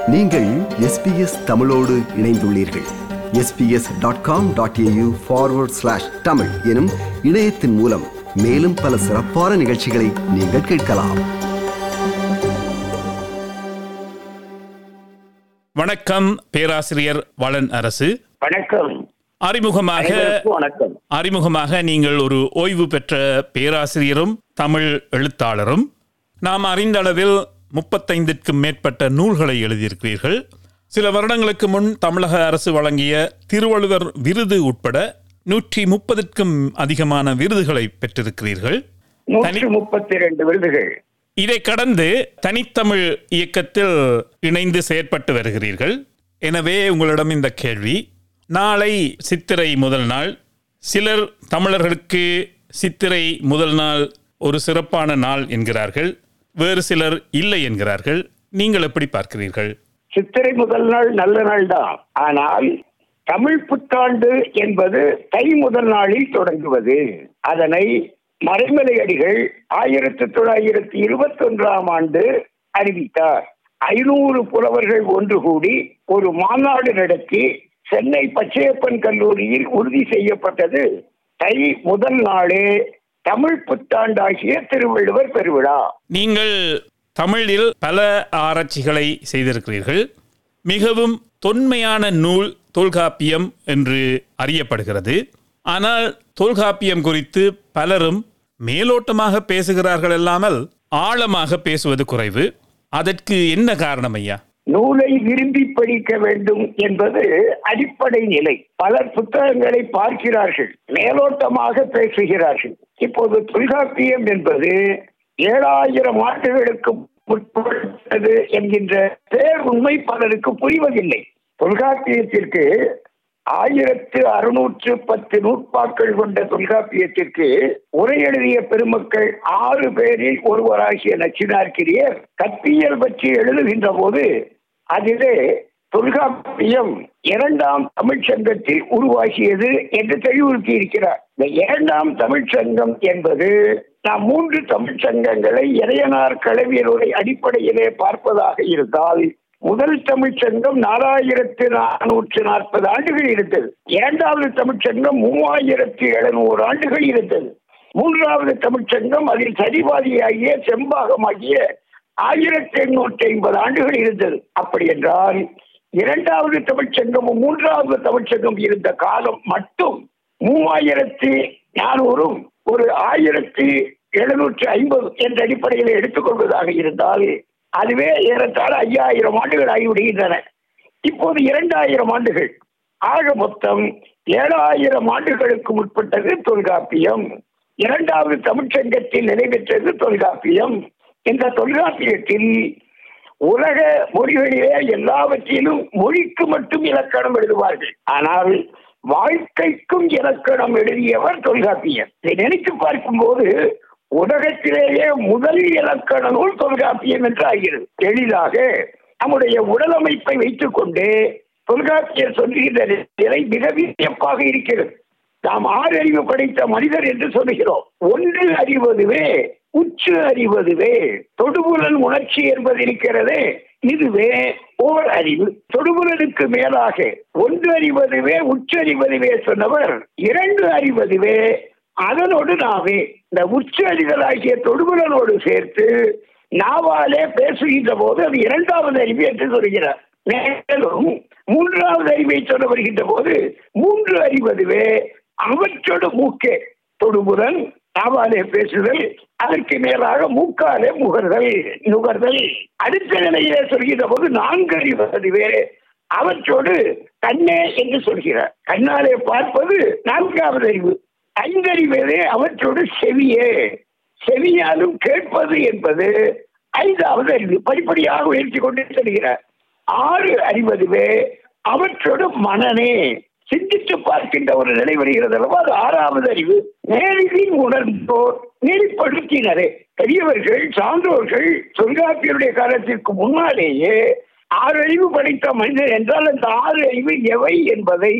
நீங்கள் எஸ்பிஎஸ் தமிழோடு இணைந்துள்ளீர்கள் S B S dot com dot A U forward slash Tamil எனும் இணையத்தின் மூலம் மேலும் பல சிறப்பான நிகழ்ச்சிகளை நீங்கள் கேட்கலாம் வணக்கம் பேராசிரியர் வளன் அரசு வணக்கம் அறிமுகமாக அனைவருக்கும் வணக்கம் அறிமுகமாக நீங்கள் ஒரு ஓய்வு பெற்ற பேராசிரியரும் தமிழ் எழுத்தாளரும் நாம் அறிந்த அளவில் முப்பத்தைந்திற்கும் மேற்பட்ட நூல்களை எழுதியிருக்கிறீர்கள் சில வருடங்களுக்கு முன் தமிழக அரசு வழங்கிய திருவள்ளுவர் விருது உட்பட நூற்றி முப்பதுக்கும் அதிகமான விருதுகளை பெற்றிருக்கிறீர்கள் நூற்றி முப்பத்தி ரெண்டு விருதுகள் இதை கடந்து தனித்தமிழ் இயக்கத்தில் இணைந்து செயற்பட்டு வருகிறீர்கள் எனவே உங்களிடம் இந்த கேள்வி நாளை சித்திரை முதல் நாள் சிலர் தமிழர்களுக்கு சித்திரை முதல் நாள் ஒரு சிறப்பான நாள் என்கிறார்கள் வேறு சிலர் இல்லை என்கிறார்கள் நீங்கள் எப்படி பார்க்கிறீர்கள் சித்திரை முதல் நாள் நல்ல நாள் தான் ஆனால் தமிழ் புத்தாண்டு என்பது தை முதல் நாளில் தொடங்குவது அதனை மறைமலையடிகள் ஆயிரத்தி தொள்ளாயிரத்தி இருபத்தி ஒன்றாம் ஆண்டு அறிவித்தார் ஐநூறு புலவர்கள் ஒன்று கூடி ஒரு மாநாடு நடத்தி சென்னை பச்சையப்பன் கல்லூரியில் உறுதி செய்யப்பட்டது தை முதல் நாளே தமிழ் புத்தாண்டாகிய திருவள்ளுவர் பெருவிழா நீங்கள் தமிழில் பல ஆராய்ச்சிகளை செய்திருக்கிறீர்கள் மிகவும் தொன்மையான நூல் தொல்காப்பியம் என்று அறியப்படுகிறது ஆனால் தொல்காப்பியம் குறித்து பலரும் மேலோட்டமாக பேசுகிறார்கள் அல்லாமல் ஆழமாக பேசுவது குறைவு அதற்கு என்ன காரணம் ஐயா நூலை விரும்பி படிக்க வேண்டும் என்பது அடிப்படை நிலை பலர் புத்தகங்களை பார்க்கிறார்கள் மேலோட்டமாக பேசுகிறார்கள் இப்போது தொல்காப்பியம் என்பது ஏழாயிரம் ஆண்டுகளுக்கு முற்பட்டது என்கின்ற பேர் உண்மை பலருக்கு புரிவதில்லை தொல்காப்பியத்திற்கு ஆயிரத்து அறுநூற்று பத்து நூற்பாக்கள் கொண்ட தொல்காப்பியத்திற்கு உரை எழுதிய பெருமக்கள் ஆறு பேரில் ஒருவராகிய நச்சினார்க்கிரியர் கற்பியல் பற்றி எழுதுகின்ற போது அதிலே தொல்காப்பியம் இரண்டாம் தமிழ்ச்சங்கத்தில் உருவாகியது என்று தெளிவுறுத்தி இருக்கிறார் இந்த இரண்டாம் தமிழ்ச்சங்கம் என்பது நாம் மூன்று தமிழ்ச்சங்கங்களை இறையனார் கலவியலுரை அடிப்படையிலே பார்ப்பதாக இருந்தால் முதல் தமிழ்ச்சங்கம் நாலாயிரத்து நானூற்று நாற்பது ஆண்டுகள் இருந்தது இரண்டாவது தமிழ்ச்சங்கம் மூவாயிரத்து எழுநூறு ஆண்டுகள் இருந்தது மூன்றாவது தமிழ்ச்சங்கம் அதில் சரிபாதியாகிய செம்பாகமாகிய ஆயிரத்தி எண்ணூற்றி ஐம்பது ஆண்டுகள் இருந்தது அப்படி என்றால் இரண்டாவது தமிழ்ச்சங்கமும் மூன்றாவது தமிழ்ச்சங்கம் இருந்த காலம் மட்டும் மூவாயிரத்தி நானூறும் ஒரு ஆயிரத்தி எழுநூற்றி ஐம்பது என்ற அடிப்படையில் எடுத்துக்கொள்வதாக இருந்தால் அதுவே ஏறத்தாழ ஐயாயிரம் ஆண்டுகள் ஆகிவிடுகின்றன இப்போது இரண்டாயிரம் ஆண்டுகள் ஆக மொத்தம் ஏழாயிரம் ஆண்டுகளுக்கு முற்பட்டது தொல்காப்பியம் இரண்டாவது தமிழ்ச்சங்கத்தில் நிலைபெற்றது தொல்காப்பியம் இந்த தொல்காப்பியத்தில் உலக மொழிகளிலே எல்லாவற்றிலும் மொழிக்கு மட்டும் இலக்கணம் எழுதுவார்கள் ஆனால் வாழ்க்கைக்கும் இலக்கணம் எழுதியவர் தொல்காப்பியர் இதை நினைத்து பார்க்கும்போது உலகத்திலேயே முதல் இலக்கண நூல் தொல்காப்பியம் என்று ஆகிறது எளிதாக நம்முடைய உடலமைப்பை வைத்துக் கொண்டு தொல்காப்பியர் சொல்லுகின்ற நிலை மிக வியப்பாக இருக்கிறது நாம் ஆறு அறிவு படைத்த மனிதர் என்று சொல்லுகிறோம் ஒன்று அறிவதுவே உச்சு அறிவதுவே தொடுபுலன் உணர்ச்சி என்பது இருக்கிறதே இதுவே ஓர் அறிவு தொடுபுலனுக்கு மேலாக ஒன்று அறிவதுவே உச்சரிவதுவே சொன்னவர் இரண்டு அறிவதுவே அதனோடு நாவே இந்த உச்ச அறிதலாகிய தொடுபுலனோடு சேர்த்து நாவாலே பேசுகின்ற போது அது இரண்டாவது அறிவு என்று சொல்கிறார் மேலும் மூன்றாவது அறிவை சொல்ல வருகின்ற போது மூன்று அறிவதுவே அவற்றோடு மூக்கே தொடுபுலன் நாவாலே பேசுதல் அதற்கு மேலாக மூக்காலே முகர்தல் நுகர்தல் அடுத்த நிலையிலே சொல்கின்ற போது நான்கு அறிவதுவே அவற்றோடு கண்ணே என்று சொல்கிறார் கண்ணாலே பார்ப்பது நான்காவது அறிவு ஐந்தறிவதே அவற்றோடு செவியே செவியாலும் கேட்பது என்பது ஐந்தாவது அறிவு படிப்படியாக உயர்த்தி கொண்டு செல்கிறார் ஆறு அறிவதுவே அவற்றோடு மனநே சிந்தித்து பார்க்கின்ற ஒரு நிலை வருகிறது அல்லவா அது ஆறாவது அறிவு நேரில் உணர்ந்தோர் நெறிப்படுத்தினரே பெரியவர்கள் சான்றோர்கள் தொல்காப்பியருடைய காலத்திற்கு முன்னாலேயே ஆறு அறிவு படைத்த மனிதன் என்றால் அந்த ஆறு அறிவு எவை என்பதை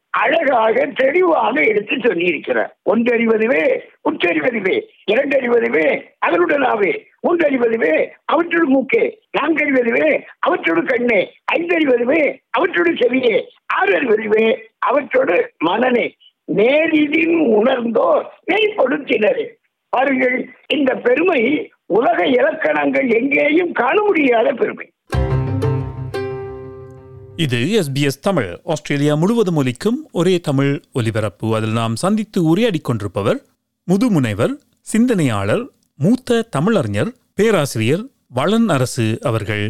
அழகாக தெளிவாக எடுத்து சொல்லியிருக்கிறார் ஒன்றறிவதுவே உற்றறிவதுவே இரண்டறிவதுவே அதனுடனாவே மூன்றறிவதுவே அவற்றோடு மூக்கே நான்கறிவதுவே அவற்றோடு கண்ணே ஐந்தறிவதுவே அவற்றோடு செவியே ஆறு அறிவதுவே அவற்றோடு மனநே நேரிதின் உணர்ந்தோர் நெய்ப்படுத்தினரே பாருங்கள் இந்த பெருமை உலக இலக்கணங்கள் எங்கேயும் காண முடியாத பெருமை இது எஸ்பிஎஸ் தமிழ் ஆஸ்திரேலியா முழுவதும் ஒலிக்கும் ஒரே தமிழ் ஒலிபரப்பு அதில் நாம் சந்தித்து உரையாடிக் கொண்டிருப்பவர் முதுமுனைவர் சிந்தனையாளர் மூத்த தமிழறிஞர் பேராசிரியர் வளன் அரசு அவர்கள்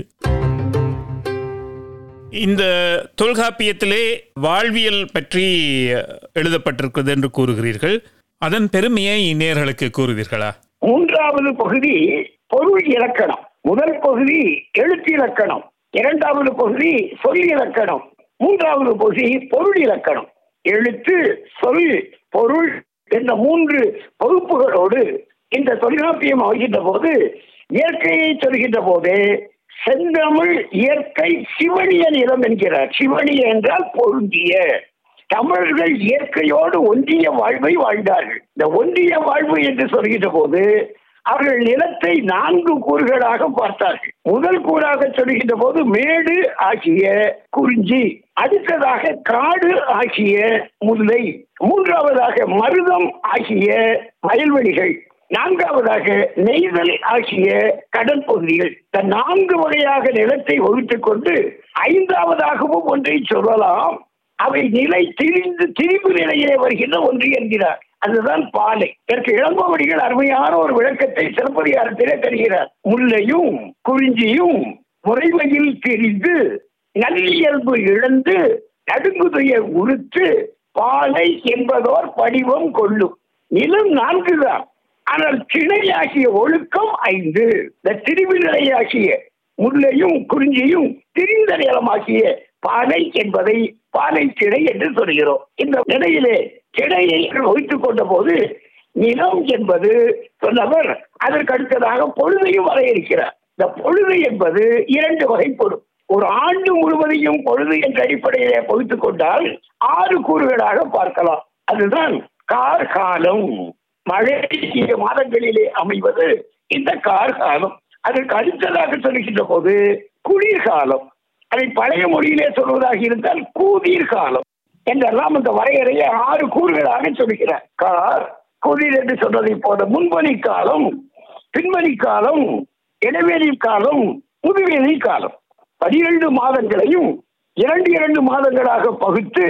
இந்த தொல்காப்பியத்திலே வாழ்வியல் பற்றி எழுதப்பட்டிருக்கிறது என்று கூறுகிறீர்கள் அதன் பெருமையை நேர்களுக்கு கூறுவீர்களா மூன்றாவது பகுதி பொருள் இலக்கணம் முதல் பகுதி எழுத்து இலக்கணம் இரண்டாவது பகுதி சொல் இலக்கணம் மூன்றாவது பகுதி பொருள் இலக்கணம் எழுத்து சொல் பொருள் என்ற மூன்று பகுப்புகளோடு இந்த தொல்காப்பியம் ஆகின்ற போது இயற்கையை சொல்கின்ற போது செந்தமிழ் இயற்கை சிவனிய நிலம் என்கிறார் சிவனிய என்றால் பொருந்திய தமிழர்கள் இயற்கையோடு ஒன்றிய வாழ்வை வாழ்ந்தார்கள் இந்த ஒன்றிய வாழ்வு என்று சொல்கின்ற போது அவர்கள் நிலத்தை நான்கு கூறுகளாக பார்த்தார்கள் முதல் கூறாக சொல்கின்ற போது மேடு ஆகிய குறிஞ்சி அடுத்ததாக காடு ஆகிய முல்லை மூன்றாவதாக மருதம் ஆகிய வயல்வெளிகள் நான்காவதாக நெய்தல் ஆகிய கடல் பகுதிகள் இந்த நான்கு வகையாக நிலத்தை வகுத்துக் கொண்டு ஐந்தாவதாகவும் ஒன்றை சொல்லலாம் அவை நிலை திரிந்து திரிவு நிலையிலே வருகின்ற ஒன்று என்கிறார் அதுதான் பாலை இதற்கு இளங்கோவடிகள் அருமையான ஒரு விளக்கத்தை சிலப்பதிகாரத்திலே தருகிறார் முல்லையும் குறிஞ்சியும் முறைமையில் திரிந்து நல்லியல்பு இழந்து நடுங்குதைய உறுத்து பாலை என்பதோர் படிவம் கொள்ளும் நிலம் நான்குதான் ஆனால் திணையாகிய ஒழுக்கம் ஐந்து இந்த திரிவு நிலையாகிய முல்லையும் குறிஞ்சியும் திரிந்த நிலமாகிய பானை என்பதை பானை திணை என்று சொல்கிறோம் இந்த நிலையிலே திணையை வகித்துக் கொண்ட போது நிலம் என்பது சொன்னவர் அதற்கு அடுத்ததாக பொழுதையும் வரையறுக்கிறார் இந்த பொழுது என்பது இரண்டு வகைப்படும் ஒரு ஆண்டு முழுவதையும் பொழுது என்ற அடிப்படையிலே பகுத்துக் கொண்டால் ஆறு கூறுகளாக பார்க்கலாம் அதுதான் கார்காலம் மழை மாதங்களிலே அமைவது இந்த கார்காலம் அதற்கு அடுத்ததாக சொல்லுகின்ற போது குளிர்காலம் அதை பழைய மொழியிலே சொல்வதாக இருந்தால் கூதிர் காலம் என்றெல்லாம் இந்த வரையறையை ஆறு கூறுகளாக சொல்கிறார் கார் குளிர் என்று சொன்னதை போல முன்பனி காலம் பின்பனி காலம் இடைவெளி காலம் முதுவெளி காலம் பனிரெண்டு மாதங்களையும் இரண்டு இரண்டு மாதங்களாக பகுத்து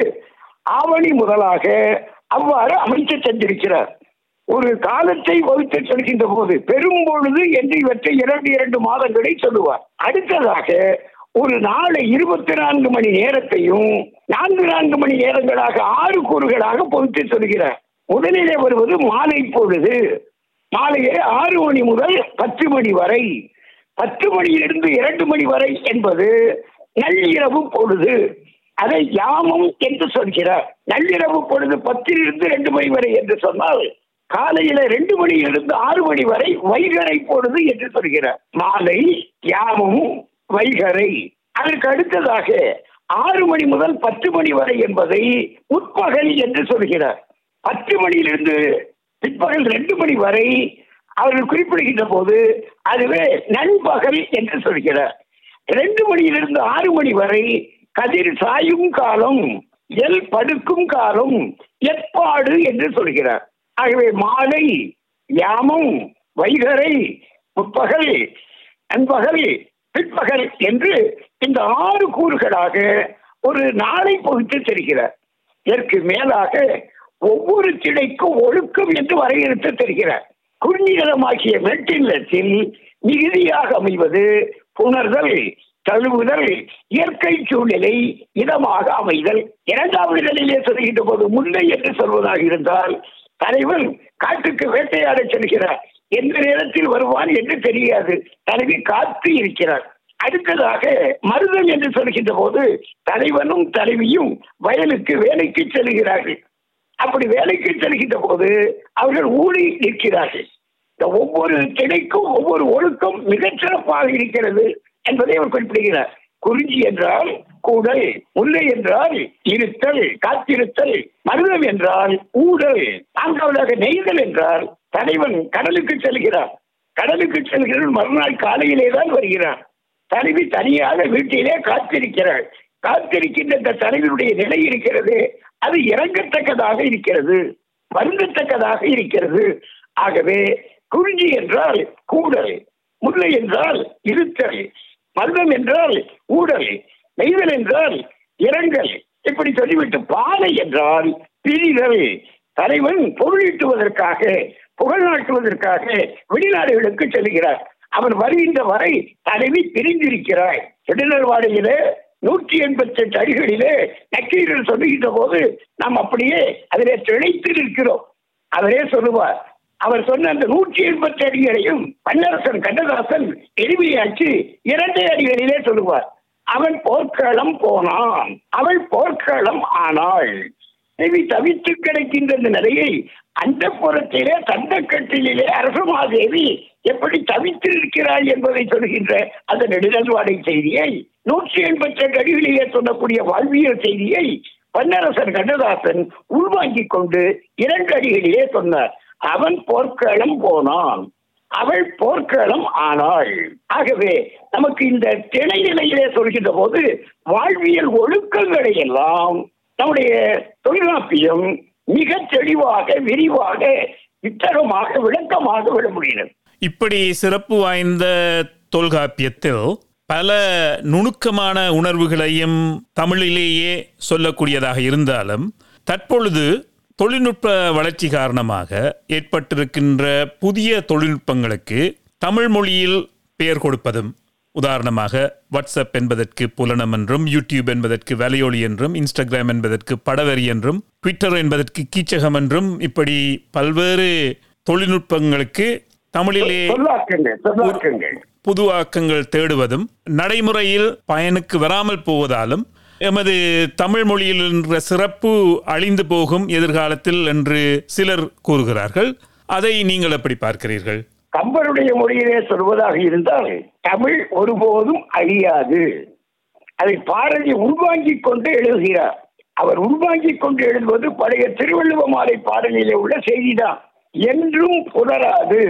ஆவணி முதலாக அவ்வாறு அமைத்து சென்றிருக்கிறார் ஒரு காலத்தை வகுத்து சொல்கின்ற போது பெரும்பொழுது என்று இவற்றை இரண்டு இரண்டு மாதங்களை சொல்லுவார் அடுத்ததாக ஒரு நாளை இருபத்தி நான்கு மணி நேரத்தையும் நான்கு நான்கு மணி நேரங்களாக ஆறு கூறுகளாக பகுத்து சொல்கிறார் முதலிலே வருவது மாலை பொழுது மாலையே ஆறு மணி முதல் பத்து மணி வரை பத்து மணியிலிருந்து இரண்டு மணி வரை என்பது நள்ளிரவு பொழுது அதை யாமம் என்று சொல்கிறார் நள்ளிரவு பொழுது பத்திலிருந்து ரெண்டு மணி வரை என்று சொன்னால் காலையில ரெண்டு மணியிலிருந்து ஆறு மணி வரை வைகரை பொழுது என்று சொல்கிறார் மாலை யாமம் வைகரை அதற்கு அடுத்ததாக ஆறு மணி முதல் பத்து மணி வரை என்பதை முற்பகல் என்று சொல்கிறார் பத்து மணியிலிருந்து பிற்பகல் ரெண்டு மணி வரை அவர்கள் குறிப்பிடுகின்ற போது அதுவே நண்பகல் என்று சொல்கிறார் ரெண்டு மணியிலிருந்து ஆறு மணி வரை கதிர் சாயும் காலம் எல் படுக்கும் காலம் எப்பாடு என்று சொல்கிறார் ஆகவே மாலை யாமம் வைகரை முற்பகல் நண்பகல் பிற்பகல் என்று இந்த ஆறு கூறுகளாக ஒரு நாளை பகுத்து தெரிகிறார் இதற்கு மேலாக ஒவ்வொரு திணைக்கும் ஒழுக்கம் என்று வரையறுத்து தெரிகிறார் குறுநிலமாகிய மெட்டில்லத்தில் மிகுதியாக அமைவது புணர்தல் தழுவுதல் இயற்கை சூழ்நிலை இதமாக அமைதல் இரண்டாவது நிலையிலே சொல்கின்ற போது முல்லை என்று சொல்வதாக இருந்தால் தலைவன் காட்டுக்கு வேட்டையாட செல்கிறார் எந்த நேரத்தில் வருவான் என்று தெரியாது தலைவி காத்து இருக்கிறார் அடுத்ததாக மருதம் என்று சொல்கின்ற போது தலைவனும் தலைவியும் வயலுக்கு வேலைக்கு செல்கிறார்கள் அப்படி வேலைக்கு செல்கின்ற போது அவர்கள் ஊழி நிற்கிறார்கள் இந்த ஒவ்வொரு திணைக்கும் ஒவ்வொரு ஒழுக்கம் மிகச் சிறப்பாக இருக்கிறது என்பதை அவர் குறிப்பிடுகிறார் குறிஞ்சி என்றால் கூடல் முல்லை என்றால் இருத்தல் காத்திருத்தல் மருதம் என்றால் ஊடல் நான்காவதாக நெய்தல் என்றால் தலைவன் கடலுக்கு செல்கிறார் கடலுக்கு செல்கிற மறுநாள் காலையிலே தான் வருகிறார் தலைவி தனியாக வீட்டிலே காத்திருக்கிறாள் காத்திருக்கின்ற இந்த தலைவனுடைய நிலை இருக்கிறது அது இறங்கத்தக்கதாக இருக்கிறது வருந்தத்தக்கதாக இருக்கிறது ஆகவே குறிஞ்சி என்றால் கூடல் முல்லை என்றால் இருத்தல் மருதம் என்றால் ஊடல் நெய்தல் என்றால் இரங்கல் இப்படி சொல்லிவிட்டு பாலை என்றால் பிரிதல் தலைவன் பொருளீட்டுவதற்காக புகழ் நாட்டுவதற்காக வெளிநாடுகளுக்கு செல்கிறார் அவன் வருகின்ற வரை தலைவி பிரிந்திருக்கிறாய் நெடுநல்வாடையிலே நூற்றி எண்பத்தி எட்டு அடிகளிலே நக்கீரர் சொல்லுகின்ற போது நாம் அப்படியே அதிலே திளைத்து நிற்கிறோம் அவரே சொல்லுவார் அவர் சொன்ன அந்த நூற்றி எண்பத்தி அடிகளையும் பன்னரசன் கண்ணதாசன் எளிமையாச்சு இரண்டே அடிகளிலே சொல்லுவார் அவன் போர்க்களம் போனான் அவள் போர்க்களம் ஆனாள் தேவி தவித்து கிடக்கின்ற இந்த நிலையை அந்த புறத்திலே தந்தக்கட்டிலே அரசமாதேவி எப்படி தவித்து இருக்கிறாள் என்பதை சொல்கின்ற அந்த நெடுநல்வாடை செய்தியை நூற்றி எண்பத்தி ரெண்டு அடிகளிலே சொல்லக்கூடிய வாழ்வியல் செய்தியை பன்னரசன் கண்ணதாசன் உள்வாங்கிக் கொண்டு இரண்டு அடிகளிலே சொன்னார் அவன் போர்க்களம் போனான் அவள் போர்க்களம் ஆனாள் ஆகவே நமக்கு இந்த திணை நிலையிலே சொல்கின்ற போது வாழ்வியல் ஒழுக்கங்களை எல்லாம் நம்முடைய தொழில்நுட்பியம் மிக தெளிவாக விரிவாக வித்தகமாக விளக்கமாக விட முடிகிறது இப்படி சிறப்பு வாய்ந்த தொல்காப்பியத்தில் பல நுணுக்கமான உணர்வுகளையும் தமிழிலேயே சொல்லக்கூடியதாக இருந்தாலும் தற்பொழுது தொழில்நுட்ப வளர்ச்சி காரணமாக ஏற்பட்டிருக்கின்ற புதிய தொழில்நுட்பங்களுக்கு தமிழ் மொழியில் பெயர் கொடுப்பதும் உதாரணமாக வாட்ஸ்அப் என்பதற்கு புலனம் என்றும் யூடியூப் என்பதற்கு வலையொலி என்றும் இன்ஸ்டாகிராம் என்பதற்கு படவரி என்றும் ட்விட்டர் என்பதற்கு கீச்சகம் என்றும் இப்படி பல்வேறு தொழில்நுட்பங்களுக்கு தமிழிலே சொல்லாக்குங்கள் சொல்லாக்குங்கள் புதுவாக்கங்கள் தேடுவதும் நடைமுறையில் பயனுக்கு வராமல் போவதாலும் எமது தமிழ் மொழியில் என்ற சிறப்பு அழிந்து போகும் எதிர்காலத்தில் என்று சிலர் கூறுகிறார்கள் அதை நீங்கள் எப்படி பார்க்கிறீர்கள் கம்பருடைய மொழியிலே சொல்வதாக இருந்தால் தமிழ் ஒருபோதும் அழியாது அதை பாரதி உள்வாங்கிக் கொண்டு எழுதுகிறார் அவர் உள்வாங்கிக் கொண்டு எழுதுவது பழைய திருவள்ளுவ மாலை பாடலிலே உள்ள செய்திதான் என்றும் புலராது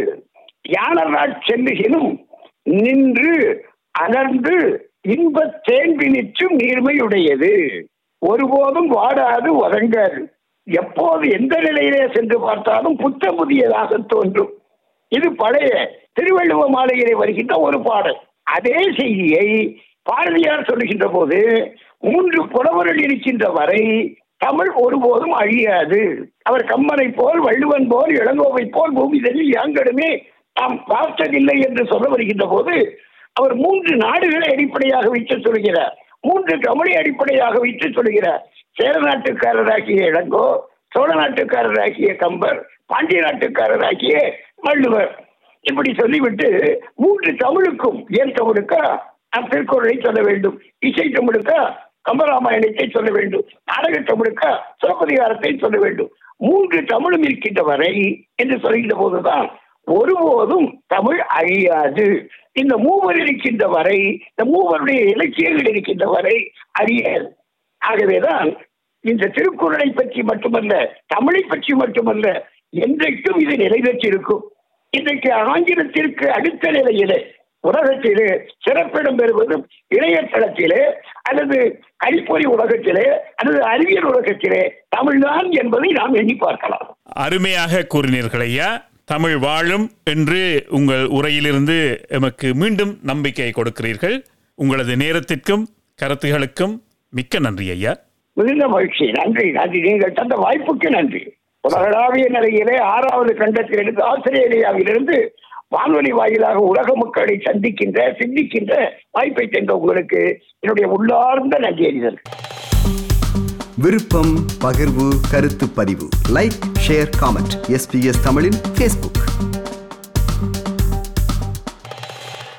யானராட் செல்லுகினும் நின்று அலர்ந்து இன்பத் தேன்பினிச்சும் நீர்மையுடையது ஒருபோதும் வாடாது வதங்காது எப்போது எந்த நிலையிலே சென்று பார்த்தாலும் புத்த புதியதாக தோன்றும் இது பழைய திருவள்ளுவ மாலையிலே வருகின்ற ஒரு பாடல் அதே செய்தியை பாரதியார் சொல்லுகின்ற போது மூன்று புலவர்கள் இருக்கின்ற வரை தமிழ் ஒருபோதும் அழியாது அவர் கம்மனை போல் வள்ளுவன் போல் இளங்கோவை போல் பூமிதனில் யாங்கடுமே நாம் பார்த்ததில்லை என்று சொல்ல வருகின்ற போது அவர் மூன்று நாடுகளை அடிப்படையாக வைத்து சொல்கிறார் மூன்று தமிழை அடிப்படையாக வைத்து சொல்கிறார் சேர நாட்டுக்காரராகிய இளங்கோ சோழ நாட்டுக்காரராகிய கம்பர் பாண்டிய நாட்டுக்காரராகிய வள்ளுவர் இப்படி சொல்லிவிட்டு மூன்று தமிழுக்கும் ஏன் தமிழுக்கா நாம் திருக்குறளை சொல்ல வேண்டும் இசை தமிழுக்கா கம்பராமாயணத்தை சொல்ல வேண்டும் நாடக தமிழுக்கா சிவபதிகாரத்தை சொல்ல வேண்டும் மூன்று தமிழும் இருக்கின்ற வரை என்று சொல்கின்ற போதுதான் ஒருபோதும் தமிழ் அழியாது இந்த மூவர் இருக்கின்ற வரை இந்த மூவருடைய இலக்கியங்கள் இருக்கின்ற வரை அழியாது ஆகவேதான் இந்த திருக்குறளை பற்றி மட்டுமல்ல தமிழை பற்றி மட்டுமல்ல என்றைக்கும் இது நிலைபெற்றிருக்கும் இன்றைக்கு ஆங்கிலத்திற்கு அடுத்த நிலையிலே உலகத்திலே சிறப்பிடம் பெறுவது இணையதளத்திலே அல்லது கணிப்பொறி உலகத்திலே அல்லது அறிவியல் உலகத்திலே தமிழ்தான் என்பதை நாம் எண்ணி பார்க்கலாம் அருமையாக கூறினீர்கள் ஐயா தமிழ் வாழும் என்று உங்கள் உரையிலிருந்து எமக்கு மீண்டும் நம்பிக்கை கொடுக்கிறீர்கள் உங்களது நேரத்திற்கும் கருத்துகளுக்கும் மிக்க நன்றி ஐயா மிகுந்த மகிழ்ச்சி நன்றி நன்றி நீங்கள் தந்த வாய்ப்புக்கு நன்றி உலகளாவிய நிலையிலே ஆறாவது கண்டத்திலிருந்து ஆஸ்திரேலியாவிலிருந்து வானொலி வாயிலாக உலக மக்களை சந்திக்கின்ற சிந்திக்கின்ற வாய்ப்பை தந்த உங்களுக்கு என்னுடைய உள்ளார்ந்த நன்றி அறிதல் விருப்பம் பகிர்வு கருத்து பதிவு லைக் ஷேர் காமெண்ட் எஸ்பிஎஸ் தமிழின் ஃபேஸ்புக்